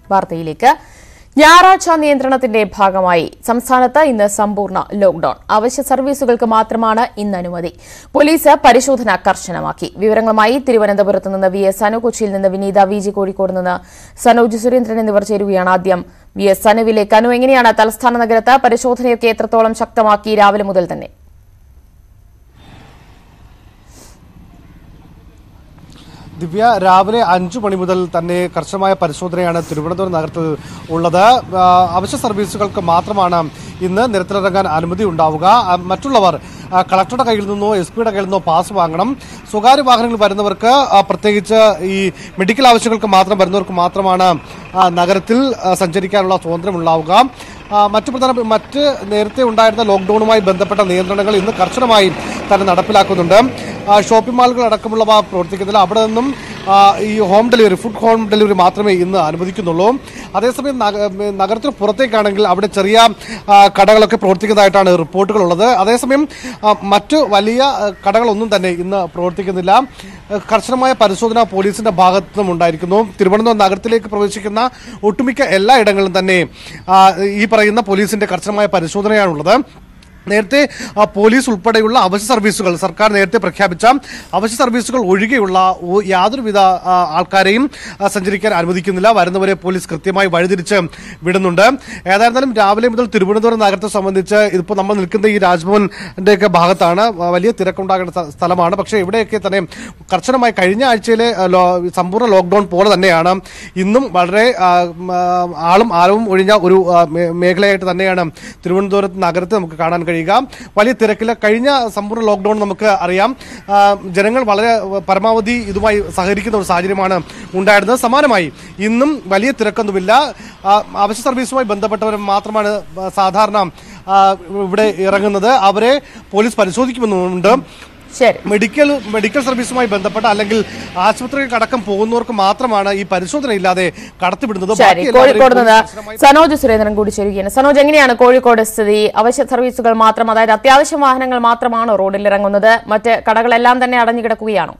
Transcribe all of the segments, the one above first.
വാർത്തയിലേക്ക് ഞായറാഴ്ച നിയന്ത്രണത്തിന്റെ ഭാഗമായി സംസ്ഥാനത്ത് ഇന്ന് സമ്പൂർണ്ണ ലോക്ഡൌൺ അവശ്യ സർവീസുകൾക്ക് മാത്രമാണ് ഇന്ന് അനുമതി പോലീസ് പരിശോധന കർശനമാക്കി വിവരങ്ങളുമായി തിരുവനന്തപുരത്ത് നിന്ന് വി എസ് സനു കൊച്ചിയിൽ നിന്ന് വിനീത വി ജി കോഴിക്കോട് നിന്ന് സനോജ് സുരേന്ദ്രൻ എന്നിവർ ചേരുകയാണ് ആദ്യം വി എസ് സനുവിലേക്ക് അനു എങ്ങനെയാണ് തലസ്ഥാന നഗരത്ത് പരിശോധനയൊക്കെ എത്രത്തോളം ശക്തമാക്കി രാവിലെ മുതൽ തന്നെ ദിവ്യ രാവിലെ അഞ്ചു മണി മുതൽ തന്നെ കർശനമായ പരിശോധനയാണ് തിരുവനന്തപുരം നഗരത്തിൽ ഉള്ളത് ആ, അവശ്യ സർവീസുകൾക്ക് മാത്രമാണ് ഇന്ന് നിരത്തിലിറങ്ങാൻ അനുമതി ഉണ്ടാവുക ആ, മറ്റുള്ളവർ ആ, കളക്ടറുടെ കയ്യിൽ നിന്നോ എസ് പിയുടെ കയ്യിൽ നിന്നോ പാസ് വാങ്ങണം സ്വകാര്യ വാഹനങ്ങളിൽ വരുന്നവർക്ക് ആ, പ്രത്യേകിച്ച് ഈ മെഡിക്കൽ ആവശ്യങ്ങൾക്ക് മാത്രം വരുന്നവർക്ക് മാത്രമാണ് ആ, നഗരത്തിൽ ആ, സഞ്ചരിക്കാനുള്ള സ്വാതന്ത്ര്യം ഉണ്ടാവുക ആ, മറ്റു പ്രധാന മറ്റ് നേരത്തെ ഉണ്ടായിരുന്ന ലോക്ക്ഡൌണുമായി ബന്ധപ്പെട്ട നിയന്ത്രണങ്ങൾ ഇന്ന് കർശനമായി തന്നെ നടപ്പിലാക്കുന്നുണ്ട് ആ, ഷോപ്പിംഗ് മാളുകൾ അടക്കമുള്ളവ പ്രവർത്തിക്കുന്നില്ല അവിടെ നിന്നും ആ, ഈ home delivery food home delivery മാത്രമേ ഇന്ന് അനുവദിക്കുന്നുള്ളൂ അതേസമയം നഗ- നഗരത്തിന് പുറത്തേക്കാണെങ്കിൽ അവിടെ ചെറിയ ആ, കടകളൊക്കെ പ്രവർത്തിക്കുന്നതായിട്ടാണ് റിപ്പോർട്ടുകളുള്ളത് അതേസമയം ആ, മറ്റു വലിയ ആ, കടകളൊന്നും തന്നെ ഇന്ന് പ്രവർത്തിക്കുന്നില്ല ആ, കർശനമായ പരിശോധന പോലീസിന്റെ ഭാഗത്തു നിന്നും ഉണ്ടായിരിക്കുന്നു തിരുവനന്തപുരം നഗരത്തിലേക്ക് പ്രവേശിക്കുന്ന ഒട്ടുമിക്ക എല്ലാ ഇടങ്ങളിലും തന്നെ ആ, ഈ പറയുന്ന പോലീസിന്റെ കർശനമായ പരിശോധനയാണുള്ളത് നേരത്തെ ആ, പോലീസ് ഉൾപ്പെടെയുള്ള അവശ്യ സർവീസുകൾ സർക്കാർ നേരത്തെ പ്രഖ്യാപിച്ച അവശ്യ സർവീസുകൾ ഒഴികെയുള്ള ഒ- യാതൊരുവിധ ആ, ആൾക്കാരെയും ആ, സഞ്ചരിക്കാൻ അനുവദിക്കുന്നില്ല വരുന്നവരെ പോലീസ് കൃത്യമായി വഴിതിരിച്ച് വിടുന്നുണ്ട് ഏതായിരുന്നാലും രാവിലെ മുതൽ തിരുവനന്തപുരം നഗരത്തെ സംബന്ധിച്ച് ഇതിപ്പോൾ നമ്മൾ നിൽക്കുന്ന ഈ രാജ്ഭവന്റെ ഒക്കെ ഭാഗത്താണ് ആ, വലിയ തിരക്കുണ്ടാകേണ്ട സ്ഥ- സ്ഥലമാണ് പക്ഷേ ഇവിടെയൊക്കെ തന്നെ കർശനമായി കഴിഞ്ഞ ആഴ്ചയിലെ ആ, ലോ- സമ്പൂർണ്ണ ലോക്ക്ഡൌൺ പോലെ തന്നെയാണ് ഇന്നും വളരെ ആ, ഉം, ആ, ആളും ആരവും ഒഴിഞ്ഞ ഒരു ആ, മേ- മേഖലയായിട്ട് തന്നെയാണ് തിരുവനന്തപുരത്ത് നഗരത്തെ നമുക്ക് കാണാൻ കഴിയുക വലിയ തിരക്കില്ല കഴിഞ്ഞ സമ്പൂർണ്ണ ലോക്ക്ഡൌൺ നമുക്ക് അറിയാം ആ, ജനങ്ങൾ വളരെ പരമാവധി ഇതുമായി സഹകരിക്കുന്ന ഒരു സാഹചര്യമാണ് ഉണ്ടായിരുന്നത് സമാനമായി ഇന്നും വലിയ തിരക്കൊന്നുമില്ല ആ, അവശ്യ സർവീസുമായി ബന്ധപ്പെട്ടവർ മാത്രമാണ് സാധാരണ ആ, ഇവിടെ ഇറങ്ങുന്നത് അവരെ പോലീസ് പരിശോധിക്കുമെന്നുണ്ട് ശരി മെഡിക്കൽ മെഡിക്കൽ സർവീസുമായി ബന്ധപ്പെട്ട അല്ലെങ്കിൽ ആശുപത്രികൾക്ക് അടക്കം പോകുന്നവർക്ക് മാത്രമാണ് ഈ പരിശോധന ഇല്ലാതെ കടത്തിവിടുന്നത് ശരി ബാക്കി കോഴിക്കോട് എല്ലാവരെയും നിന്ന് പോലീസ് കർശനമായി സനോജ് സുരേന്ദ്രൻ കൂടി ചേരുകയാണ് സനോജ് എങ്ങനെയാണ് കോഴിക്കോട് സ്ഥിതി അവശ്യ സർവീസുകൾ മാത്രം അതായത് അത്യാവശ്യ വാഹനങ്ങൾ മാത്രമാണോ റോഡിൽ ഇറങ്ങുന്നത് മറ്റ് കടകളെല്ലാം തന്നെ അടഞ്ഞു കിടക്കുകയാണോ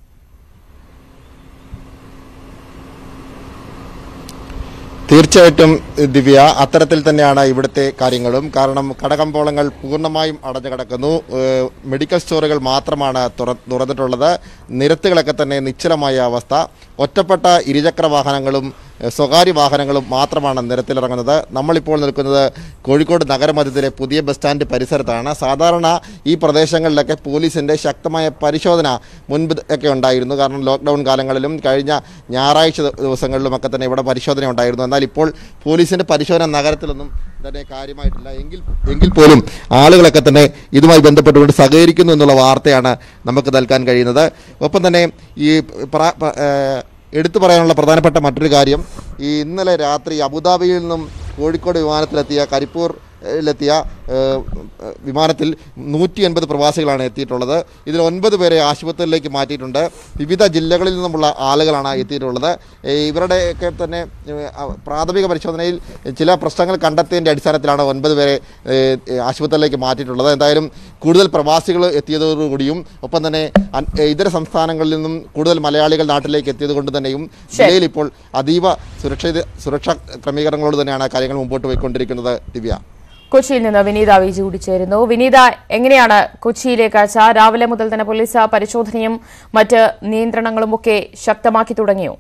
തീർച്ചയായിട്ടും ദിവ്യ അത്തരത്തിൽ തന്നെയാണ് ഇവിടുത്തെ കാര്യങ്ങളും കാരണം കടകമ്പോളങ്ങൾ പൂർണ്ണമായും അടഞ്ഞു കിടക്കുന്നു ഏഹ് മെഡിക്കൽ സ്റ്റോറുകൾ മാത്രമാണ് തുറ തുറന്നിട്ടുള്ളത് നിരത്തുകളൊക്കെ തന്നെ നിശ്ചലമായ അവസ്ഥ ഒറ്റപ്പെട്ട ഇരുചക്ര വാഹനങ്ങളും ഏഹ് സ്വകാര്യ വാഹനങ്ങളും മാത്രമാണ് നിരത്തിലിറങ്ങുന്നത് നമ്മളിപ്പോൾ നിൽക്കുന്നത് കോഴിക്കോട് നഗരമധ്യത്തിലെ പുതിയ ബസ് സ്റ്റാൻഡ് പരിസരത്താണ് സാധാരണ ഈ പ്രദേശങ്ങളിലൊക്കെ പോലീസിൻ്റെ ശക്തമായ പരിശോധന മുൻപ് ഒക്കെ ഉണ്ടായിരുന്നു കാരണം ലോക്ക്ഡൗൺ കാലങ്ങളിലും കഴിഞ്ഞ ഞായറാഴ്ച ദി- ദിവസങ്ങളിലുമൊക്കെ തന്നെ ഇവിടെ പരിശോധന ഉണ്ടായിരുന്നു എന്നാൽ ഇപ്പോൾ പോലീസിൻ്റെ പരിശോധന നഗരത്തിലൊന്നും തന്നെ കാര്യമായിട്ടില്ല എങ്കിൽ എങ്കിൽ പോലും ആളുകളൊക്കെ തന്നെ ഇതുമായി ബന്ധപ്പെട്ടുകൊണ്ട് സഹകരിക്കുന്നു എന്നുള്ള വാർത്തയാണ് നമുക്ക് നൽകാൻ കഴിയുന്നത് ഒപ്പം തന്നെ ഈ പ്ര- പ്ര- ഏഹ് എടുത്തു പറയാനുള്ള പ്രധാനപ്പെട്ട മറ്റൊരു കാര്യം ഈ ഇന്നലെ രാത്രി അബുദാബിയിൽ നിന്നും കോഴിക്കോട് വിമാനത്തിലെത്തിയ കരിപ്പൂർ ലെത്തിയ ഏഹ്, വിമാനത്തിൽ നൂറ്റി എൺപത് പ്രവാസികളാണ് എത്തിയിട്ടുള്ളത് ഇതിൽ ഒൻപത് പേരെ ആശുപത്രിയിലേക്ക് മാറ്റിയിട്ടുണ്ട് വിവിധ ജില്ലകളിൽ നിന്നുമുള്ള ആളുകളാണ് എത്തിയിട്ടുള്ളത് ഏഹ്, ഇവരുടെയൊക്കെ തന്നെ ഏഹ്, അ- പ്രാഥമിക പരിശോധനയിൽ ചില പ്രശ്നങ്ങൾ കണ്ടെത്തിയതിൻ്റെ അടിസ്ഥാനത്തിലാണ് ഒൻപത് പേരെ ഏഹ്, ഏഹ്, ആശുപത്രിയിലേക്ക് മാറ്റിയിട്ടുള്ളത് എന്തായാലും കൂടുതൽ പ്രവാസികൾ എത്തിയതോടുകൂടിയും ഒപ്പം തന്നെ അൻ- ഏഹ്, ഇതര സംസ്ഥാനങ്ങളിൽ നിന്നും കൂടുതൽ മലയാളികൾ നാട്ടിലേക്ക് എത്തിയത് കൊണ്ട് തന്നെയും ജില്ലയിൽ ഇപ്പോൾ അതീവ സുരക്ഷിത സുരക്ഷാ ക്രമീകരണങ്ങളോട് തന്നെയാണ് കാര്യങ്ങൾ മുമ്പോട്ട് പോയിക്കൊണ്ടിരിക്കുന്നത് ദിവ്യ കൊച്ചിയിൽ നിന്ന് വിനീത വി ജി കൂടി ചേരുന്നു വിനീത എങ്ങനെയാണ് കൊച്ചിയിലെ കാഴ്ച രാവിലെ മുതൽ തന്നെ പോലീസ് പരിശോധനയും മറ്റ് നിയന്ത്രണങ്ങളും ഒക്കെ ശക്തമാക്കി തുടങ്ങിയോ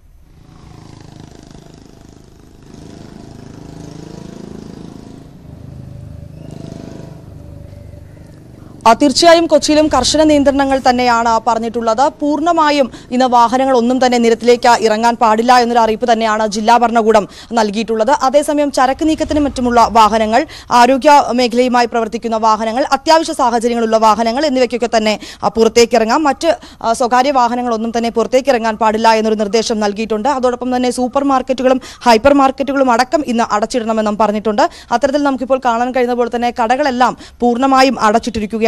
ആ, തീർച്ചയായും കൊച്ചിയിലും കർശന നിയന്ത്രണങ്ങൾ തന്നെയാണ് പറഞ്ഞിട്ടുള്ളത് പൂർണ്ണമായും ഇന്ന് വാഹനങ്ങൾ ഒന്നും തന്നെ നിരത്തിലേക്ക് ഇറങ്ങാൻ പാടില്ല എന്നൊരു അറിയിപ്പ് തന്നെയാണ് ജില്ലാ ഭരണകൂടം നൽകിയിട്ടുള്ളത് അതേസമയം ചരക്ക് നീക്കത്തിനും മറ്റുമുള്ള വാഹനങ്ങൾ ആരോഗ്യ മേഖലയുമായി പ്രവർത്തിക്കുന്ന വാഹനങ്ങൾ അത്യാവശ്യ സാഹചര്യങ്ങളുള്ള വാഹനങ്ങൾ എന്നിവയ്ക്കൊക്കെ തന്നെ ആ, പുറത്തേക്ക് ഇറങ്ങാം മറ്റ് ആ, സ്വകാര്യ വാഹനങ്ങളൊന്നും തന്നെ പുറത്തേക്ക് ഇറങ്ങാൻ പാടില്ല എന്നൊരു നിർദ്ദേശം നൽകിയിട്ടുണ്ട് അതോടൊപ്പം തന്നെ സൂപ്പർ മാർക്കറ്റുകളും ഹൈപ്പർ മാർക്കറ്റുകളും അടക്കം ഇന്ന് അടച്ചിടണമെന്നും പറഞ്ഞിട്ടുണ്ട് അത്തരത്തിൽ നമുക്കിപ്പോൾ കാണാൻ കഴിയുന്ന പോലെ തന്നെ കടകളെല്ലാം പൂർണ്ണമായും അടച്ചിട്ടിരിക്കുകയാണ്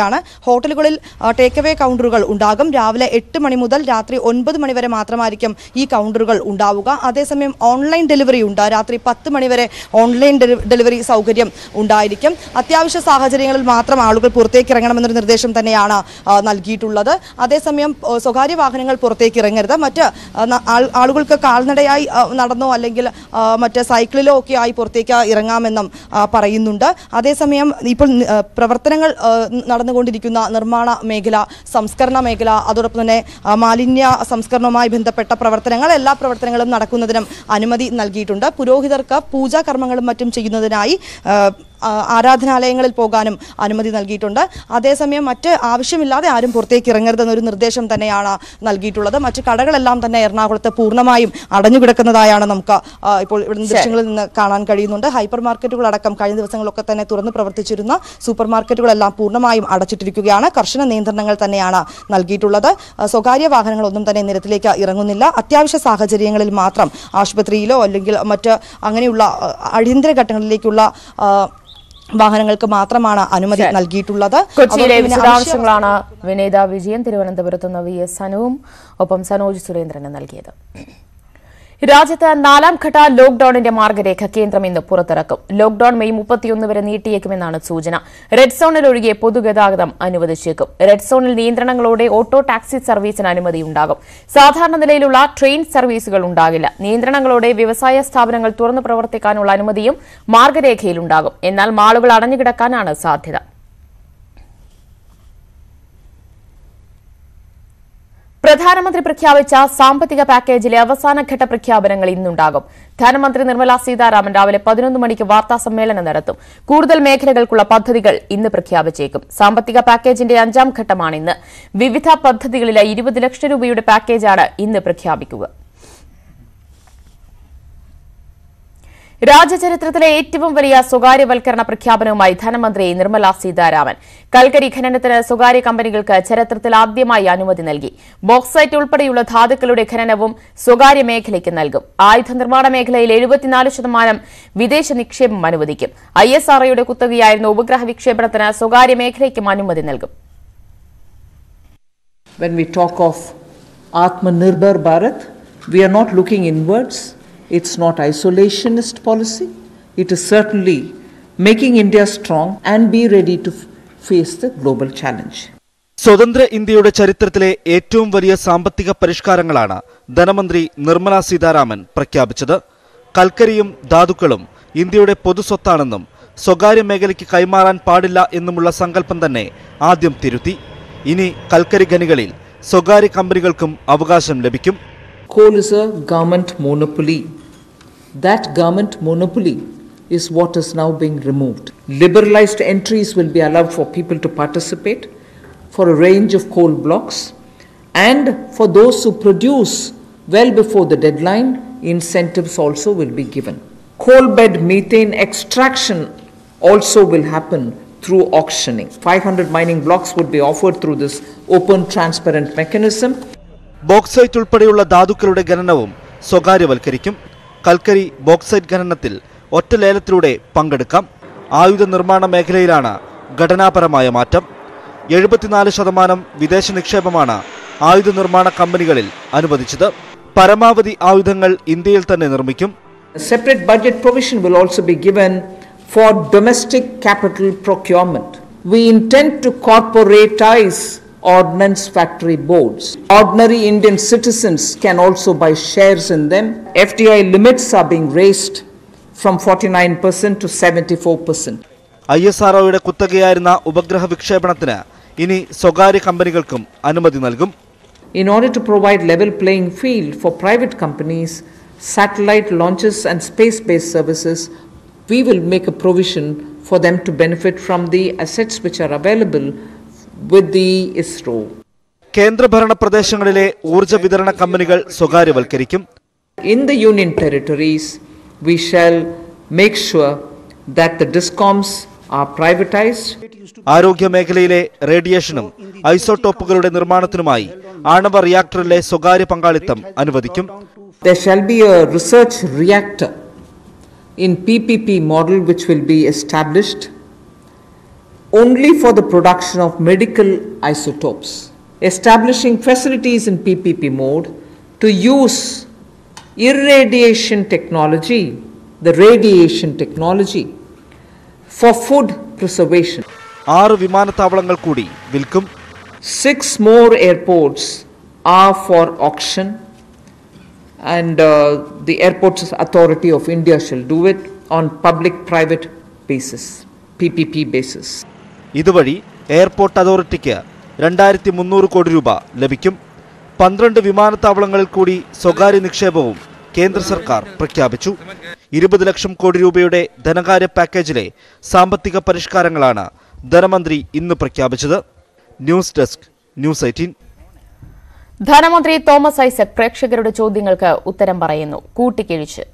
നൽകിയിരിക്കുകയാണ് ഹോട്ടലുകളിൽ ടേക്ക് അവേ കൗണ്ടറുകൾ ഉണ്ടാകും രാവിലെ എട്ട് മണി മുതൽ രാത്രി ഒൻപത് മണി വരെ മാത്രമായിരിക്കും ഈ കൗണ്ടറുകൾ ഉണ്ടാവുക അതേസമയം ഓൺലൈൻ ഡെലിവറി ഉണ്ട് രാത്രി പത്ത് മണി വരെ ഓൺലൈൻ ഡെലി- ഡെലിവറി സൗകര്യം ഉണ്ടായിരിക്കും അത്യാവശ്യ സാഹചര്യങ്ങളിൽ മാത്രം ആളുകൾ പുറത്തേക്ക് ഇറങ്ങണമെന്നൊരു നിർദ്ദേശം തന്നെയാണ് ആ, നൽകിയിട്ടുള്ളത് അതേസമയം ആ, സ്വകാര്യ വാഹനങ്ങൾ പുറത്തേക്ക് ഇറങ്ങരുത് മറ്റ് ആ, ന- ആൾ- ആളുകൾക്ക് കാൽനടയായി ആ, നടന്നോ അല്ലെങ്കിൽ ആ, മറ്റ് സൈക്കിളിലോ ഒക്കെ ആയി പുറത്തേക്ക് ഇറങ്ങാമെന്നും ആ, പറയുന്നുണ്ട് അതേസമയം ഇപ്പോൾ നി- ആ, പ്രവർത്തനങ്ങൾ ആ, നടന്നുകൊണ്ടിരിക്കുന്ന നിർമ്മാണ മേഖല സംസ്കരണ മേഖല അതോടൊപ്പം തന്നെ ആ, മാലിന്യ സംസ്കരണവുമായി ബന്ധപ്പെട്ട പ്രവർത്തനങ്ങൾ എല്ലാ പ്രവർത്തനങ്ങളും നടക്കുന്നതിനും അനുമതി നൽകിയിട്ടുണ്ട് പുരോഹിതർക്ക് പൂജാ കർമ്മങ്ങളും മറ്റും ചെയ്യുന്നതിനായി ആ, ആ, ആരാധനാലയങ്ങളിൽ പോകാനും അനുമതി നൽകിയിട്ടുണ്ട് അതേസമയം മറ്റ് ആവശ്യമില്ലാതെ ആരും പുറത്തേക്ക് ഇറങ്ങരുതെന്നൊരു നിർദ്ദേശം തന്നെയാണ് നൽകിയിട്ടുള്ളത് മറ്റ് കടകളെല്ലാം തന്നെ എറണാകുളത്ത് പൂർണ്ണമായും അടഞ്ഞു കിടക്കുന്നതായാണ് നമുക്ക് ആ, ഇപ്പോൾ ഇവിടെ ദൃശ്യങ്ങളിൽ നിന്ന് കാണാൻ കഴിയുന്നുണ്ട് ഹൈപ്പർ മാർക്കറ്റുകളടക്കം കഴിഞ്ഞ ദിവസങ്ങളൊക്കെ തന്നെ തുറന്ന് പ്രവർത്തിച്ചിരുന്ന സൂപ്പർ മാർക്കറ്റുകളെല്ലാം പൂർണ്ണമായും അടച്ചിട്ടിരിക്കുകയാണ് കർശന നിയന്ത്രണങ്ങൾ തന്നെയാണ് നൽകിയിട്ടുള്ളത് ആ, സ്വകാര്യ വാഹനങ്ങളൊന്നും തന്നെ നിരത്തിലേക്ക് ഇറങ്ങുന്നില്ല അത്യാവശ്യ സാഹചര്യങ്ങളിൽ മാത്രം ആശുപത്രിയിലോ അല്ലെങ്കിൽ മറ്റ് അങ്ങനെയുള്ള ആ, അടിയന്തര ഘട്ടങ്ങളിലേക്കുള്ള ആ, വാഹനങ്ങൾക്ക് മാത്രമാണ് അനുമതി നൽകിയിട്ടുള്ളത് കൊച്ചിയിലെ അതോടൊപ്പം തന്നെ വിശദാംശങ്ങളാണ് വിനീത വിജയൻ തിരുവനന്തപുരത്ത് നിന്ന് വി എസ് സനുവും ഒപ്പം സനോജ് സുരേന്ദ്രന് നൽകിയത് രാജ്യത്ത് നാലാം ഘട്ട ലോക്ഡൌണിന്റെ മാർഗരേഖ കേന്ദ്രം ഇന്ന് പുറത്തിറക്കും ലോക്ഡൌൺ മെയ് മുപ്പത്തിയൊന്ന് വരെ നീട്ടിയേക്കുമെന്നാണ് സൂചന റെഡ് സോണിൽ ഒഴികെ പൊതുഗതാഗതം അനുവദിച്ചേക്കും റെഡ് സോണിൽ നിയന്ത്രണങ്ങളോടെ ഓട്ടോ ടാക്സി സർവീസിന് അനുമതിയുണ്ടാകും സാധാരണ നിലയിലുള്ള ട്രെയിൻ സർവീസുകൾ ഉണ്ടാകില്ല നിയന്ത്രണങ്ങളോടെ വ്യവസായ സ്ഥാപനങ്ങൾ തുറന്നു പ്രവർത്തിക്കാനുള്ള അനുമതിയും മാർഗരേഖയിലുണ്ടാകും എന്നാൽ മാളുകൾ അടഞ്ഞുകിടക്കാനാണ് സാധ്യത പ്രധാനമന്ത്രി പ്രഖ്യാപിച്ച സാമ്പത്തിക പാക്കേജിലെ അവസാനഘട്ട പ്രഖ്യാപനങ്ങൾ ഇന്നുണ്ടാകും ധനമന്ത്രി നിർമ്മല സീതാരാമൻ രാവിലെ പതിനൊന്ന് മണിക്ക് വാർത്താ സമ്മേളനം നടത്തും കൂടുതൽ മേഖലകൾക്കുള്ള പദ്ധതികൾ ഇന്ന് പ്രഖ്യാപിച്ചേക്കും സാമ്പത്തിക പാക്കേജിന്റെ അഞ്ചാം ഘട്ടമാണ് ഇന്ന് വിവിധ പദ്ധതികളിലെ ഇരുപത് ലക്ഷം രൂപയുടെ പാക്കേജാണ് ഇന്ന് പ്രഖ്യാപിക്കുക രാജ്യചരിത്രത്തിലെ ഏറ്റവും വലിയ സ്വകാര്യവൽക്കരണ പ്രഖ്യാപനവുമായി ധനമന്ത്രി നിർമ്മല സീതാരാമൻ കൽക്കരി ഖനനത്തിന് സ്വകാര്യ കമ്പനികൾക്ക് ചരിത്രത്തിൽ ആദ്യമായി അനുമതി നൽകി ബോക്സൈറ്റ് ഉൾപ്പെടെയുള്ള ധാതുക്കളുടെ ഖനനവും സ്വകാര്യ മേഖലയ്ക്ക് നൽകും ആയുധ നിർമ്മാണ മേഖലയിൽ എഴുപത്തിനാല് ശതമാനം വിദേശ നിക്ഷേപം അനുവദിക്കും ഐ എസ് ആർഒയുടെ കുത്തകയായിരുന്ന ഉപഗ്രഹ വിക്ഷേപണത്തിന് സ്വകാര്യ മേഖലയ്ക്കും അനുമതി നൽകും when we talk of Atmanirbhar Bharat, we are not looking inwards. It's not isolationist policy. It is certainly making India strong and be ready to f- face the global challenge. സ്വതന്ത്ര ഇന്ത്യയുടെ ചരിത്രത്തിലെ ഏറ്റവും വലിയ സാമ്പത്തിക പരിഷ്കാരങ്ങളാണ് ധനമന്ത്രി നിർമ്മല സീതാരാമൻ പ്രഖ്യാപിച്ചത് കൽക്കരിയും ധാതുക്കളും ഇന്ത്യയുടെ പൊതുസ്വത്താണെന്നും സ്വകാര്യ മേഖലയ്ക്ക് കൈമാറാൻ പാടില്ല എന്നുമുള്ള സങ്കല്പം തന്നെ ആദ്യം തിരുത്തി ഇനി കൽക്കരി ഖനികളിൽ സ്വകാര്യ കമ്പനികൾക്കും അവകാശം ലഭിക്കും Coal is a government monopoly. That government monopoly is what is now being removed. Liberalized entries will be allowed for people to participate for a range of coal blocks and for those who produce well before the deadline, incentives also will be given. Coal bed methane extraction also will happen through auctioning. 500 mining blocks would be offered through this open, transparent mechanism. Bauxite ഉൾപ്പെടെയുള്ള ധാതുക്കളുടെ ഖനനവും സ്വകാര്യവൽക്കരിക്കും കൽക്കരി bauxite ഖനനത്തിൽ ഒറ്റ ലേലത്തിലൂടെ പങ്കെടുക്കാം ആയുധ നിർമ്മാണ മേഖലയിലാണ് ഘടനാപരമായ മാറ്റം എഴുപത്തിനാല് ശതമാനം വിദേശ നിക്ഷേപമാണ് ആയുധ നിർമ്മാണ കമ്പനികളിൽ അനുവദിച്ചത് പരമാവധി ആയുധങ്ങൾ ഇന്ത്യയിൽ തന്നെ നിർമ്മിക്കും A separate budget provision will also be given for domestic capital procurement. We intend to corporatize ordnance factory boards. Ordinary Indian citizens can also buy shares in them. FDI limits are being raised from 49% to 74%. ഐ എസ് ആർഒയുടെ കുത്തകയായിരുന്ന ഉപഗ്രഹ വിക്ഷേപണത്തിന് ഇനി സ്വകാര്യ കമ്പനികൾക്കും അനുമതി നൽകും In order to provide level playing field for private companies, satellite launches and space-based services, we will make a provision for them to benefit from the assets which are available with the ISRO. കേന്ദ്രഭരണ പ്രദേശങ്ങളിലെ ഊർജ്ജ വിതരണ കമ്പനികൾ സ്വകാര്യവൽക്കരിക്കും In the union territories, we shall make sure that the discoms are privatized ആരോഗ്യ മേഖലയിലെ റേഡിയേഷനും ഐസോട്ടോപ്പുകളുടെ നിർമ്മാണത്തിനുമായി ആണവ റിയാക്ടറിലെ സ്വകാര്യ പങ്കാളിത്തം അനുവദിക്കും There shall be a research reactor in PPP model which will be established. only for the production of medical isotopes, establishing facilities in PPP mode to use irradiation technology, the radiation technology, for food preservation. ആറ് വിമാനത്താവളങ്ങൾ കൂടി വിൽക്കും Six more airports are for auction, and uh, the Airports Authority of India shall do it on public private basis, PPP basis. ഇതുവഴി airport അതോറിറ്റിക്ക് രണ്ടായിരത്തി മുന്നൂറ് കോടി രൂപ ലഭിക്കും പന്ത്രണ്ട് വിമാനത്താവളങ്ങളിൽ കൂടി സ്വകാര്യ നിക്ഷേപവും കേന്ദ്ര സർക്കാർ പ്രഖ്യാപിച്ചു ഇരുപത് ലക്ഷം കോടി രൂപയുടെ ധനകാര്യ പാക്കേജിലെ സാമ്പത്തിക പരിഷ്കാരങ്ങളാണ് ധനമന്ത്രി ഇന്ന് പ്രഖ്യാപിച്ചത് ന്യൂസ് ഡെസ്ക് ന്യൂസ് എയ്റ്റീൻ ധനമന്ത്രി തോമസ് ഐസക് പ്രേക്ഷകരുടെ ചോദ്യങ്ങൾക്ക് ഉത്തരം പറയുന്നു കൂട്ടിക്കിഴിച്ച്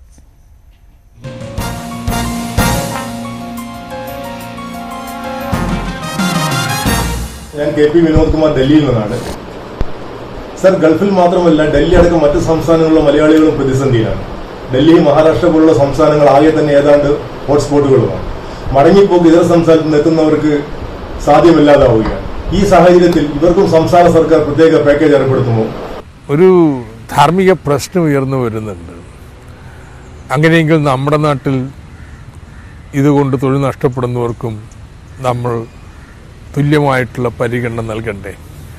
ഞാൻ കെ പി വിനോദ് കുമാർ ഡൽഹിയിൽ നിന്നാണ് സർ ഗൾഫിൽ മാത്രമല്ല ഡൽഹി അടക്കം മറ്റ് സംസ്ഥാനങ്ങളിലെ മലയാളികളും പ്രതിസന്ധിയിലാണ് ഡൽഹി മഹാരാഷ്ട്ര പോലുള്ള സംസ്ഥാനങ്ങൾ ആകെ തന്നെ ഏതാണ്ട് ഹോട്ട്സ്പോട്ടുകളുമാണ് മടങ്ങിപ്പോക്ക് ഇതര സംസ്ഥാനത്ത് നിന്ന് എത്തുന്നവർക്ക് സാധ്യമല്ലാതാവുകയാണ് ഈ സാഹചര്യത്തിൽ ഇവർക്കും സംസ്ഥാന സർക്കാർ പ്രത്യേക പാക്കേജ് ഏർപ്പെടുത്തുമോ ഒരു ധാർമ്മിക പ്രശ്നം ഉയർന്നു വരുന്നുണ്ട് അങ്ങനെയെങ്കിൽ നമ്മുടെ നാട്ടിൽ ഇതുകൊണ്ട് തൊഴിൽ നഷ്ടപ്പെടുന്നവർക്കും നമ്മൾ തുല്യമായിട്ടുള്ള പരിഗണന നൽകണ്ടേ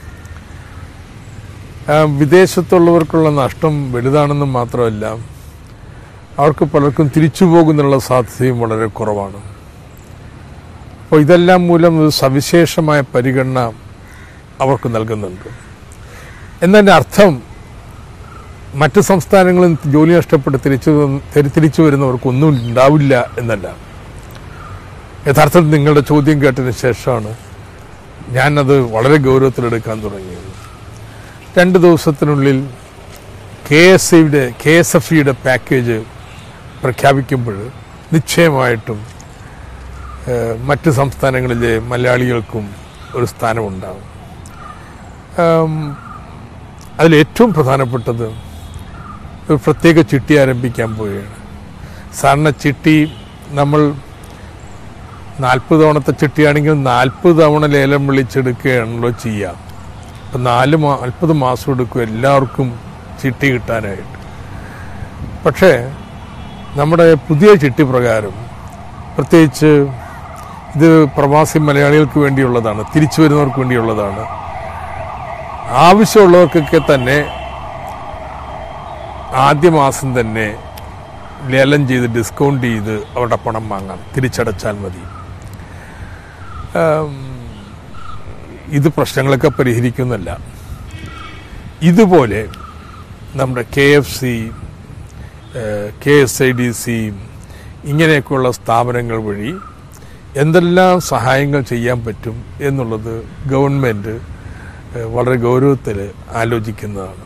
ആ, വിദേശത്തുള്ളവർക്കുള്ള നഷ്ടം വലുതാണെന്ന് മാത്രമല്ല അവർക്ക് പലർക്കും തിരിച്ചു പോകുന്നുള്ള സാധ്യതയും വളരെ കുറവാണ് അപ്പോൾ ഇതെല്ലാം മൂലം ഒരു സവിശേഷമായ പരിഗണന അവർക്ക് നൽകുന്നുണ്ട് എന്നതിൻ്റെ അർത്ഥം മറ്റ് സംസ്ഥാനങ്ങളിൽ ജോലി നഷ്ടപ്പെട്ട് തിരിച്ചു വന്ന്- തിരി- തിരിച്ചു വരുന്നവർക്കൊന്നും ഉണ്ടാവില്ല എന്നല്ല യഥാർത്ഥത്തിൽ നിങ്ങളുടെ ചോദ്യം കേട്ടതിന് ശേഷമാണ് ഞാനത് വളരെ ഗൗരവത്തിലെടുക്കാൻ തുടങ്ങിയത് രണ്ട് ദിവസത്തിനുള്ളിൽ കെ എസ് ഐയുടെ കെ എസ് എഫ് ഇയുടെ പാക്കേജ് പ്രഖ്യാപിക്കുമ്പോൾ നിശ്ചയമായിട്ടും ഏഹ്, മറ്റ് സംസ്ഥാനങ്ങളിലെ മലയാളികൾക്കും ഒരു സ്ഥാനമുണ്ടാകും ആം, അതിൽ ഏറ്റവും പ്രധാനപ്പെട്ടത് ഒരു പ്രത്യേക ചിട്ടി ആരംഭിക്കാൻ പോവുകയാണ് സാധാരണ ചിട്ടി നമ്മൾ നാൽപ്പത് തവണത്തെ ചിട്ടിയാണെങ്കിൽ നാൽപ്പത് തവണ ലേലം വിളിച്ചെടുക്കുകയാണല്ലോ ചെയ്യുക അപ്പം നാല് മാ നാൽപ്പത് മാസം എടുക്കും എല്ലാവർക്കും ചിട്ടി കിട്ടാനായിട്ട് പക്ഷേ നമ്മുടെ പുതിയ ചിട്ടി പ്രകാരം പ്രത്യേകിച്ച് ഇത് പ്രവാസി മലയാളികൾക്ക് വേണ്ടിയുള്ളതാണ് തിരിച്ചു വരുന്നവർക്ക് വേണ്ടിയുള്ളതാണ് ആവശ്യമുള്ളവർക്കൊക്കെ തന്നെ ആദ്യ മാസം തന്നെ ലേലം ചെയ്ത് ഡിസ്കൗണ്ട് ചെയ്ത് അവരുടെ പണം വാങ്ങാം തിരിച്ചടച്ചാൽ മതി ആം, ഇത് പ്രശ്നങ്ങളൊക്കെ പരിഹരിക്കുന്നല്ല ഇതുപോലെ നമ്മുടെ K F C K S I D C ഇങ്ങനെയൊക്കെയുള്ള സ്ഥാപനങ്ങൾ വഴി എന്തെല്ലാം സഹായങ്ങൾ ചെയ്യാൻ പറ്റും എന്നുള്ളത് ഗവൺമെൻറ് ഏഹ്, വളരെ ഗൗരവത്തിൽ ആലോചിക്കുന്നതാണ്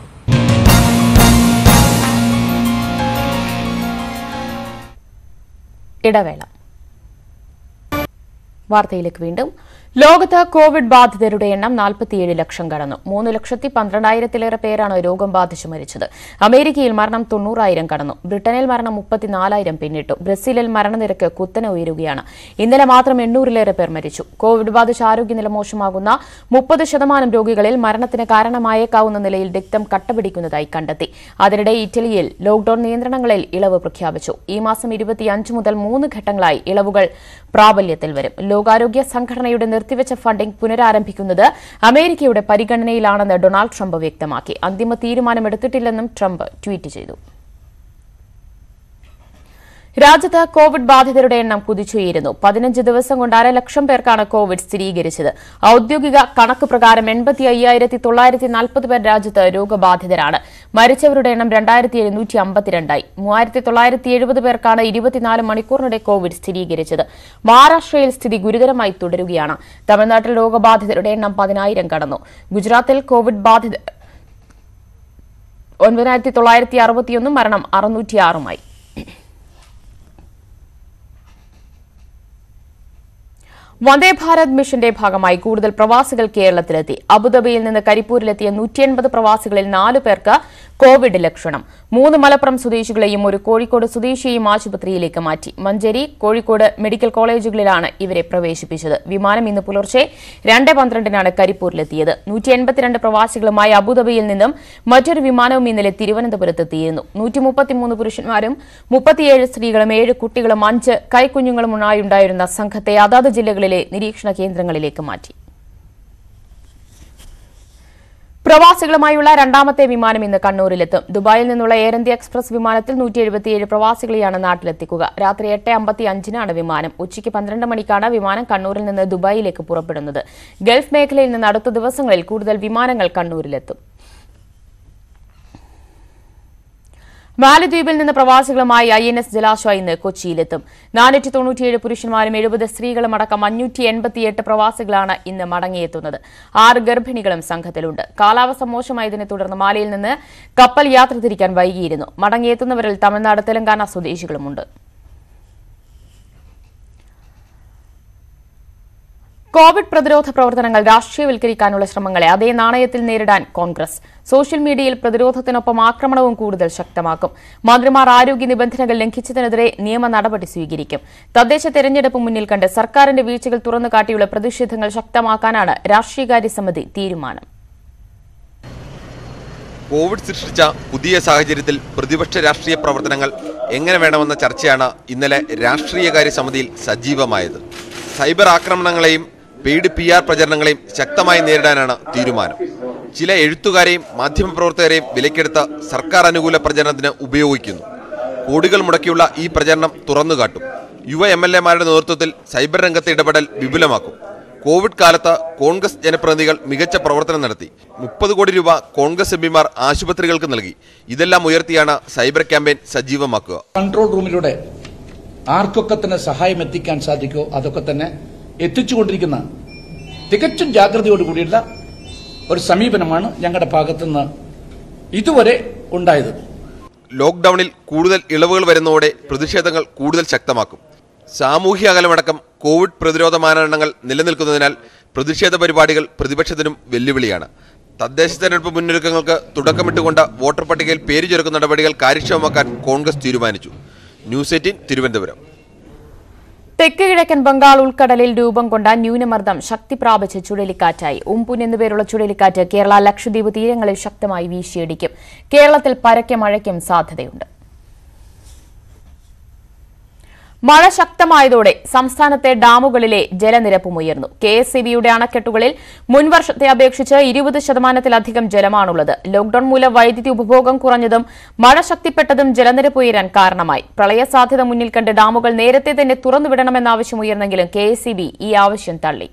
ഇടവേള വാർത്തയിലേക്ക് വീണ്ടും ലോകത്ത് കോവിഡ് ബാധിതരുടെ എണ്ണം നാൽപ്പത്തിയേഴ് ലക്ഷം കടന്നു മൂന്ന് ലക്ഷത്തി പന്ത്രണ്ടായിരത്തിലേറെ പേരാണ് രോഗം ബാധിച്ചു മരിച്ചത് അമേരിക്കയിൽ മരണം തൊണ്ണൂറായിരം കടന്നു ബ്രിട്ടനിൽ മരണം മുപ്പത്തിനാലായിരം പിന്നിട്ടു ബ്രസീലിൽ മരണനിരക്ക് കുത്തനെ ഉയരുകയാണ് ഇന്നലെ മാത്രം എണ്ണൂറിലേറെ പേർ മരിച്ചു കോവിഡ് ബാധിച്ച് ആരോഗ്യനില മോശമാകുന്ന മുപ്പത് ശതമാനം രോഗികളിൽ മരണത്തിന് കാരണമായേക്കാവുന്ന നിലയിൽ രക്തം കട്ടപിടിക്കുന്നതായി കണ്ടെത്തി അതിനിടെ ഇറ്റലിയിൽ ലോക്ഡൌൺ നിയന്ത്രണങ്ങളിൽ ഇളവ് പ്രഖ്യാപിച്ചു ഈ മാസം ഇരുപത്തിയഞ്ച് മുതൽ മൂന്ന് ഘട്ടങ്ങളായി ഇളവുകൾ പ്രാബല്യത്തിൽ വരും ലോകാരോഗ്യ സംഘടനയുടെ നിർത്തിവെച്ച ഫണ്ടിംഗ് പുനരാരംഭിക്കുന്നത് അമേരിക്കയുടെ പരിഗണനയിലാണെന്ന് ഡൊണാൾഡ് ട്രംപ് വ്യക്തമാക്കി അന്തിമ തീരുമാനമെടുത്തിട്ടില്ലെന്നും ട്രംപ് ട്വീറ്റ് ചെയ്തു രാജ്യത്ത് കോവിഡ് ബാധിതരുടെ എണ്ണം കുതിച്ചുയരുന്നു പതിനഞ്ച് ദിവസം കൊണ്ട് അര ലക്ഷം പേർക്കാണ് കോവിഡ് സ്ഥിരീകരിച്ചത് ഔദ്യോഗിക കണക്ക് പ്രകാരം എൺപത്തി അയ്യായിരത്തി തൊള്ളായിരത്തി നാൽപ്പത് പേർ രാജ്യത്ത് രോഗബാധിതരാണ് മരിച്ചവരുടെ എണ്ണം രണ്ടായിരത്തി എഴുന്നൂറ്റി അമ്പത്തിരണ്ടായി മൂവായിരത്തി തൊള്ളായിരത്തി എഴുപത് പേർക്കാണ് ഇരുപത്തിനാല് മണിക്കൂറിനിടെ കോവിഡ് സ്ഥിരീകരിച്ചത് മഹാരാഷ്ട്രയിൽ സ്ഥിതി ഗുരുതരമായി തുടരുകയാണ് തമിഴ്നാട്ടിൽ രോഗബാധിതരുടെ എണ്ണം പതിനായിരം കടന്നു ഗുജറാത്തിൽ കോവിഡ് ബാധിതർ ഒൻപതിനായിരത്തി തൊള്ളായിരത്തി അറുപത്തിയൊന്നും മരണം അറുന്നൂറ്റിയാറുമായി വന്ദേ ഭാരത് മിഷന്റെ ഭാഗമായി കൂടുതൽ പ്രവാസികൾ കേരളത്തിലെത്തി അബുദാബിയിൽ നിന്ന് കരിപ്പൂരിലെത്തിയ നൂറ്റിയൻപത് പ്രവാസികളിൽ നാലു പേർക്ക് കോവിഡ് ലക്ഷണം മൂന്ന് മലപ്പുറം സ്വദേശികളെയും ഒരു കോഴിക്കോട് സ്വദേശിയെയും ആശുപത്രിയിലേക്ക് മാറ്റി മഞ്ചേരി കോഴിക്കോട് മെഡിക്കൽ കോളേജുകളിലാണ് ഇവരെ പ്രവേശിപ്പിച്ചത് വിമാനം ഇന്ന് പുലർച്ചെ രണ്ട് പന്ത്രണ്ടിനാണ് കരിപ്പൂരിലെത്തിയത് നൂറ്റി എൺപത്തിരണ്ട് പ്രവാസികളുമായി അബുദാബിയിൽ നിന്നും മറ്റൊരു വിമാനവും ഇന്നലെ തിരുവനന്തപുരത്തെത്തിയിരുന്നു നൂറ്റി മുപ്പത്തിമൂന്ന് പുരുഷന്മാരും മുപ്പത്തിയേഴ് സ്ത്രീകളും ഏഴ് കുട്ടികളും അഞ്ച് കൈക്കുഞ്ഞുങ്ങളുമായുണ്ടായിരുന്ന സംഘത്തെ അതാത് ജില്ലകളിലെ നിരീക്ഷണ കേന്ദ്രങ്ങളിലേക്ക് മാറ്റി പ്രവാസികളുമായുള്ള രണ്ടാമത്തെ വിമാനം ഇന്ന് കണ്ണൂരിലെത്തും ദുബായിൽ നിന്നുള്ള എയർ ഇന്ത്യ എക്സ്പ്രസ് വിമാനത്തിൽ നൂറ്റി എഴുപത്തിയേഴ് പ്രവാസികളെയാണ് നാട്ടിലെത്തിക്കുക രാത്രി എട്ട് അമ്പത്തി അഞ്ചിനാണ് വിമാനം ഉച്ചയ്ക്ക് പന്ത്രണ്ട് മണിക്കാണ് വിമാനം കണ്ണൂരിൽ നിന്ന് ദുബായിലേക്ക് പുറപ്പെടുന്നത് ഗൾഫ് മേഖലയിൽ നിന്ന് അടുത്ത ദിവസങ്ങളിൽ കൂടുതൽ വിമാനങ്ങൾ കണ്ണൂരിലെത്തും മാലദ്വീപിൽ നിന്ന് പ്രവാസികളുമായി ഐ എൻ എസ് ജലാശ്വ ഇന്ന് കൊച്ചിയിലെത്തും നാനൂറ്റി തൊണ്ണൂറ്റിയേഴ് പുരുഷന്മാരും എഴുപത് സ്ത്രീകളും അടക്കം അഞ്ഞൂറ്റി എൺപത്തിയെട്ട് പ്രവാസികളാണ് ഇന്ന് മടങ്ങിയെത്തുന്നത് ആറ് ഗർഭിണികളും സംഘത്തിലുണ്ട് കാലാവസ്ഥ മോശമായതിനെ തുടർന്ന് മാലിയിൽ നിന്ന് കപ്പൽ യാത്ര തിരിക്കാൻ വൈകിയിരുന്നു മടങ്ങിയെത്തുന്നവരിൽ തമിഴ്നാട് തെലങ്കാന സ്വദേശികളുമുണ്ട് കോവിഡ് പ്രതിരോധ പ്രവർത്തനങ്ങൾ രാഷ്ട്രീയവൽക്കരിക്കാനുള്ള ശ്രമങ്ങളെ അതേ നാണയത്തിൽ നേരിടാൻ കോൺഗ്രസ് സോഷ്യൽ മീഡിയയിൽ പ്രതിരോധത്തിനൊപ്പം ആക്രമണവും കൂടുതൽ ശക്തമാക്കും മന്ത്രിമാർ ആരോഗ്യ നിബന്ധനകൾ ലംഘിച്ചതിനെതിരെ നിയമ നടപടി സ്വീകരിക്കും തദ്ദേശ തെരഞ്ഞെടുപ്പ് മുന്നിൽ കണ്ട് സർക്കാരിന്റെ വീഴ്ചകൾ തുറന്നു കാട്ടിയുള്ള പ്രതിഷേധങ്ങൾ ശക്തമാക്കാനാണ് രാഷ്ട്രീയകാര്യ സമിതി തീരുമാനം കോവിഡ് സൃഷ്ടിച്ച പുതിയ സാഹചര്യത്തിൽ പ്രതിപക്ഷ രാഷ്ട്രീയ പ്രവർത്തനങ്ങൾ എങ്ങനെ വേണമെന്ന ചർച്ചയാണ് ഇന്നലെ രാഷ്ട്രീയകാര്യ സമിതിയിൽ സജീവമായത് സൈബർ ആക്രമണങ്ങളെയും പെയ്ഡ് പി ആർ പ്രചരണങ്ങളെയും ശക്തമായി നേരിടാനാണ് തീരുമാനം ചില എഴുത്തുകാരെയും മാധ്യമപ്രവർത്തകരെയും വിലക്കെടുത്ത് സർക്കാർ അനുകൂല പ്രചരണത്തിന് ഉപയോഗിക്കുന്നു കോടികൾ മുടക്കിയുള്ള ഈ പ്രചരണം തുറന്നുകാട്ടും യുവ എം എൽ എമാരുടെ നേതൃത്വത്തിൽ സൈബർ രംഗത്തെ ഇടപെടൽ വിപുലമാക്കും കോവിഡ് കാലത്ത് കോൺഗ്രസ് ജനപ്രതിനിധികൾ മികച്ച പ്രവർത്തനം നടത്തി മുപ്പത് കോടി രൂപ കോൺഗ്രസ് എംപിമാർ ആശുപത്രികൾക്ക് നൽകി ഇതെല്ലാം ഉയർത്തിയാണ് സൈബർ ക്യാമ്പയിൻ സജീവമാക്കുക കൺട്രോൾ റൂമിലൂടെ ആർക്കൊക്കെ തന്നെ സഹായം എത്തിക്കാൻ സാധിക്കുമോ അതൊക്കെ തന്നെ എത്തിച്ചുകൊണ്ടിരിക്കുന്ന തികച്ചും ജാഗ്രതയോടുകൂടിയുള്ള ഒരു സമീപനമാണ് ഞങ്ങളുടെ ഭാഗത്തുനിന്ന് ഇതുവരെ ഉണ്ടായത് ലോക്ക്ഡൌണിൽ കൂടുതൽ ഇളവുകൾ വരുന്നതോടെ പ്രതിഷേധങ്ങൾ കൂടുതൽ ശക്തമാക്കും സാമൂഹ്യ അകലമടക്കം കോവിഡ് പ്രതിരോധ മാനദണ്ഡങ്ങൾ നിലനിൽക്കുന്നതിനാൽ പ്രതിഷേധ പരിപാടികൾ പ്രതിപക്ഷത്തിനും വെല്ലുവിളിയാണ് തദ്ദേശ തെരഞ്ഞെടുപ്പ് മുന്നൊരുക്കങ്ങൾക്ക് തുടക്കമിട്ടുകൊണ്ട് വോട്ടർ പട്ടികയിൽ പേര് ചേർക്കുന്ന നടപടികൾ കാര്യക്ഷമമാക്കാൻ കോൺഗ്രസ് തീരുമാനിച്ചു ന്യൂസ് എയ്റ്റീൻ തിരുവനന്തപുരം തെക്ക് കിഴക്കൻ ബംഗാൾ ഉൾക്കടലിൽ രൂപം കൊണ്ട ന്യൂനമർദ്ദം ശക്തി പ്രാപിച്ച് ചുഴലിക്കാറ്റായി ഉംപുൻ എന്നുപേരുള്ള ചുഴലിക്കാറ്റ് കേരള ലക്ഷദ്വീപ് തീരങ്ങളിൽ ശക്തമായി വീശിയടിക്കും കേരളത്തിൽ പരക്കെ മഴയ്ക്കും സാധ്യതയുണ്ട് മഴ ശക്തമായതോടെ സംസ്ഥാനത്തെ ഡാമുകളിലെ ജലനിരപ്പും ഉയർന്നു കെ എസ് ഇ ബിയുടെ അണക്കെട്ടുകളിൽ മുൻവർഷത്തെ അപേക്ഷിച്ച് ഇരുപത് ശതമാനത്തിലധികം ജലമാണുള്ളത് ലോക്ഡൌൺ മൂലം വൈദ്യുതി ഉപഭോഗം കുറഞ്ഞതും മഴ ശക്തിപ്പെട്ടതും ജലനിരപ്പ് ഉയരാൻ കാരണമായി പ്രളയ സാധ്യത മുന്നിൽ കണ്ട് ഡാമുകൾ നേരത്തെ തന്നെ തുറന്നുവിടണമെന്ന ആവശ്യം ഉയർന്നെങ്കിലും കെ ഈ ആവശ്യം തള്ളി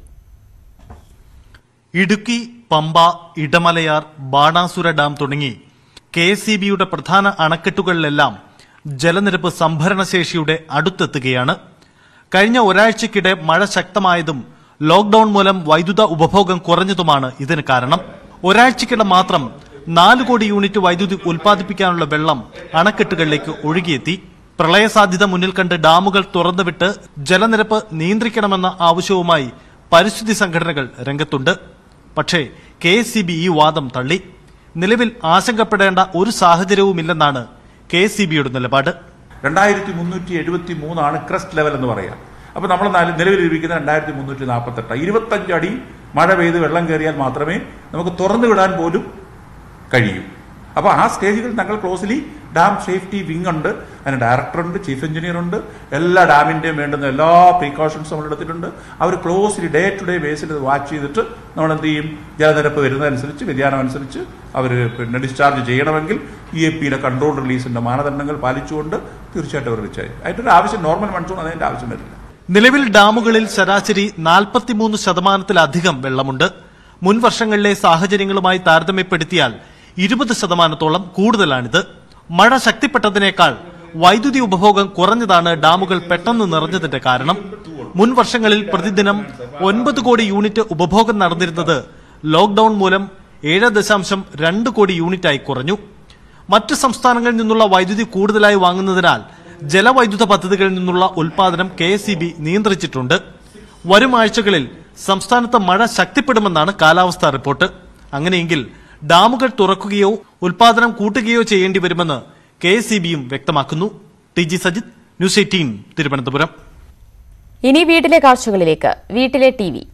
ഇടുക്കി പമ്പ ഇടമലയാർ ബാണാസുര ഡാം തുടങ്ങി കെ എസ് സി ബിയുടെ പ്രധാന അണക്കെട്ടുകളിലെല്ലാം ജലനിരപ്പ് സംഭരണശേഷിയുടെ അടുത്തെത്തുകയാണ് കഴിഞ്ഞ ഒരാഴ്ചക്കിടെ മഴ ശക്തമായതും ലോക്ഡൌൺ മൂലം വൈദ്യുത ഉപഭോഗം കുറഞ്ഞതുമാണ് ഇതിന് കാരണം ഒരാഴ്ചക്കിടെ മാത്രം നാല് കോടി യൂണിറ്റ് വൈദ്യുതി ഉൽപ്പാദിപ്പിക്കാനുള്ള വെള്ളം അണക്കെട്ടുകളിലേക്ക് ഒഴുകിയെത്തി പ്രളയ സാധ്യത മുന്നിൽ കണ്ട് ഡാമുകൾ തുറന്നുവിട്ട് ജലനിരപ്പ് നിയന്ത്രിക്കണമെന്ന ആവശ്യവുമായി പരിസ്ഥിതി സംഘടനകൾ രംഗത്തുണ്ട് പക്ഷേ കെ ഈ വാദം തള്ളി നിലവിൽ ആശങ്കപ്പെടേണ്ട ഒരു സാഹചര്യവുമില്ലെന്നാണ് കെ എസ് സി ബിയുടെ നിലപാട് രണ്ടായിരത്തി മുന്നൂറ്റി എഴുപത്തി മൂന്നാണ് ക്രസ്റ്റ് ലെവൽ എന്ന് പറയാം അപ്പോൾ നമ്മൾ നാല്- നിലവിലിരിക്കുന്ന രണ്ടായിരത്തി മുന്നൂറ്റി നാൽപ്പത്തെട്ട് ഇരുപത്തഞ്ച് അടി മഴ പെയ്ത് വെള്ളം കയറിയാൽ മാത്രമേ നമുക്ക് തുറന്നു വിടാൻ പോലും കഴിയൂ അപ്പോൾ ആ സ്റ്റേജുകൾ ഞങ്ങൾ ക്ലോസ്ലി ഡാം സേഫ്റ്റി വിങ് ഉണ്ട് അതിന് ഡയറക്ടർ ഉണ്ട് ചീഫ് എഞ്ചിനീയർ ഉണ്ട് എല്ലാ ഡാമിന്റെയും വേണ്ടുന്ന എല്ലാ പ്രീക്കോഷൻസും നമ്മൾ എടുത്തിട്ടുണ്ട് അവർ ക്ലോസ്ലി ഡേ ടു ഡേ ബേസിൽ ഇത് വാച്ച് ചെയ്തിട്ട് നമ്മൾ എന്ത് ചെയ്യും ജലനിരപ്പ് വരുന്നതനുസരിച്ച് വ്യതിയാനം അനുസരിച്ച് അവർ പിന്നെ ഡിസ്ചാർജ് ചെയ്യണമെങ്കിൽ ഇ എ പിയിലെ കൺട്രോൾ റിലീസിന്റെ മാനദണ്ഡങ്ങൾ പാലിച്ചുകൊണ്ട് തീർച്ചയായിട്ടും അവർ റിച്ചായി അതിന്റെ ആവശ്യം നോർമൽ മൺസൂൺ അതിന്റെ ആവശ്യം വരില്ല നിലവിൽ ഡാമുകളിൽ ശരാശരി നാൽപ്പത്തിമൂന്ന് ശതമാനത്തിലധികം വെള്ളമുണ്ട് മുൻ വർഷങ്ങളിലെ സാഹചര്യങ്ങളുമായി താരതമ്യപ്പെടുത്തിയാൽ ഇരുപത് ശതമാനത്തോളം കൂടുതലാണിത് മഴ ശക്തിപ്പെട്ടതിനേക്കാൾ വൈദ്യുതി ഉപഭോഗം കുറഞ്ഞതാണ് ഡാമുകൾ പെട്ടെന്ന് നിറഞ്ഞതിന്റെ കാരണം മുൻ വർഷങ്ങളിൽ പ്രതിദിനം ഒൻപത് കോടി യൂണിറ്റ് ഉപഭോഗം നടന്നിരുന്നത് ലോക്ഡൌൺ മൂലം ഏഴ് ദശാംശം രണ്ട് കോടി യൂണിറ്റായി കുറഞ്ഞു മറ്റ് സംസ്ഥാനങ്ങളിൽ നിന്നുള്ള വൈദ്യുതി കൂടുതലായി വാങ്ങുന്നതിനാൽ ജലവൈദ്യുത പദ്ധതികളിൽ നിന്നുള്ള ഉൽപാദനം കെ എസ് നിയന്ത്രിച്ചിട്ടുണ്ട് വരും ആഴ്ചകളിൽ സംസ്ഥാനത്ത് മഴ ശക്തിപ്പെടുമെന്നാണ് കാലാവസ്ഥാ റിപ്പോർട്ട് അങ്ങനെയെങ്കിൽ ഡാമുകൾ തുറക്കുകയോ ഉൽപാദനം കൂട്ടുകയോ ചെയ്യേണ്ടി വരുമെന്ന് കെ എസ് വ്യക്തമാക്കുന്നു ടി ജി സജിത് ന്യൂസ് എയ്റ്റീൻ തിരുവനന്തപുരം ഇനി വീട്ടിലെ കാഴ്ചകളിലേക്ക് വീട്ടിലെ ടി വി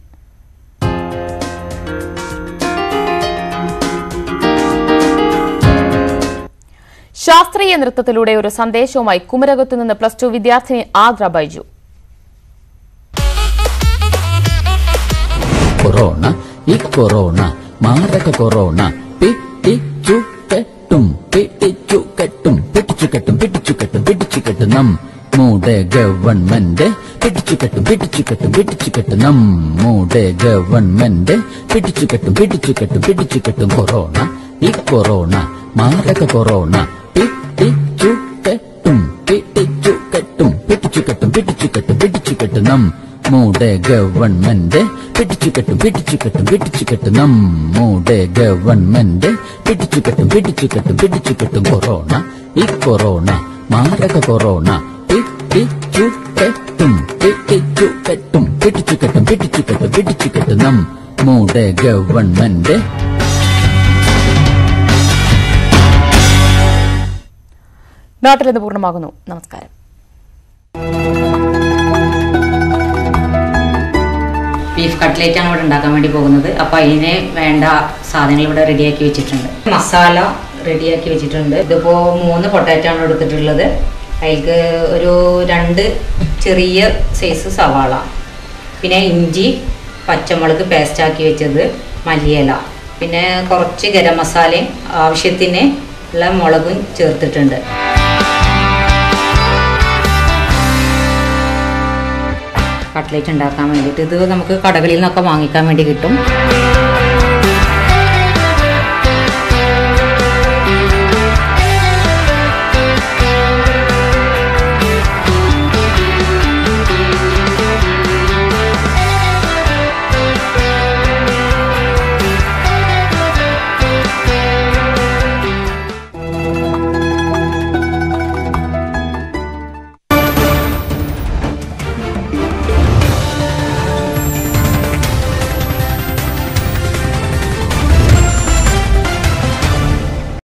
ശാസ്ത്രീയ നൃത്തത്തിലൂടെ ഒരു സന്ദേശവുമായി കുമരകത്തു നിന്ന് പ്ലസ് ടു വിദ്യാർത്ഥിനി ആദ്ര ബൈജു കൊറോണ ഈ കൊറോണ മാരക കൊറോണ പിടിച്ചു കെട്ടും പിടിച്ചു കെട്ടും പിടിച്ചു കെട്ടും പിടിച്ചു കെട്ടും പിടിച്ചു കെട്ടും നമ്മുടെ ഗവൺമെന്റ് പിടിച്ചു കെട്ടും പിടിച്ചു കെട്ടും പിടിച്ചു കെട്ടും നമ്മുടെ ഗവൺമെന്റ് പിടിച്ചു കെട്ടും പിടിച്ചു കെട്ടും പിടിച്ചു കെട്ടും കൊറോണ ഈ കൊറോണ മാരക കൊറോണ പിടിച്ചു കെട്ടും പിടിച്ചു കെട്ടും പിടിച്ചു കെട്ടും പിടിച്ചു കെട്ടും പിടിച്ചു കെട്ടും നമ്മുടെ ഗവൺമെന്റ് പിടിച്ചു കെട്ടും പിടിച്ചു കെട്ടും പിടിച്ചു കെട്ടും നമ്മുടെ ഗവൺമെന്റ് പിടിച്ചു കെട്ടും പിടിച്ചു കെട്ടും പിടിച്ചു കെട്ടും കൊറോണ ഈ കൊറോണ മാരക കൊറോണ പിടിച്ചു കെട്ടും പിടിച്ചു കെട്ടും പിടിച്ചു കെട്ടും പിടിച്ചു കെട്ടും പിടിച്ചു കെട്ടും നമ്മുടെ ഗവൺമെന്റ് നാട്ടിലിത് പൂർണ്ണമാകുന്നു നമസ്കാരം ബീഫ് കട്ട്ലേറ്റ് ആണ് ഇവിടെ ഉണ്ടാക്കാൻ വേണ്ടി പോകുന്നത് അപ്പോൾ അതിന് വേണ്ട സാധനങ്ങൾ ഇവിടെ റെഡിയാക്കി വെച്ചിട്ടുണ്ട് മസാല റെഡിയാക്കി വെച്ചിട്ടുണ്ട് ഇതിപ്പോൾ മൂന്ന് പൊട്ടാറ്റോ ആണ് എടുത്തിട്ടുള്ളത് അതിലേക്ക് ഒരു രണ്ട് ചെറിയ സൈസ് സവാള പിന്നെ ഇഞ്ചി പച്ചമുളക് പേസ്റ്റാക്കി വെച്ചത് മല്ലിയില പിന്നെ കുറച്ച് ഗരം മസാലയും ആവശ്യത്തിന് ഉള്ള മുളകും ചേർത്തിട്ടുണ്ട് കട്ട്ലേറ്റ് ഉണ്ടാക്കാൻ വേണ്ടിയിട്ട് ഇത് നമുക്ക് കടകളിൽ നിന്നൊക്കെ വാങ്ങിക്കാൻ വേണ്ടി കിട്ടും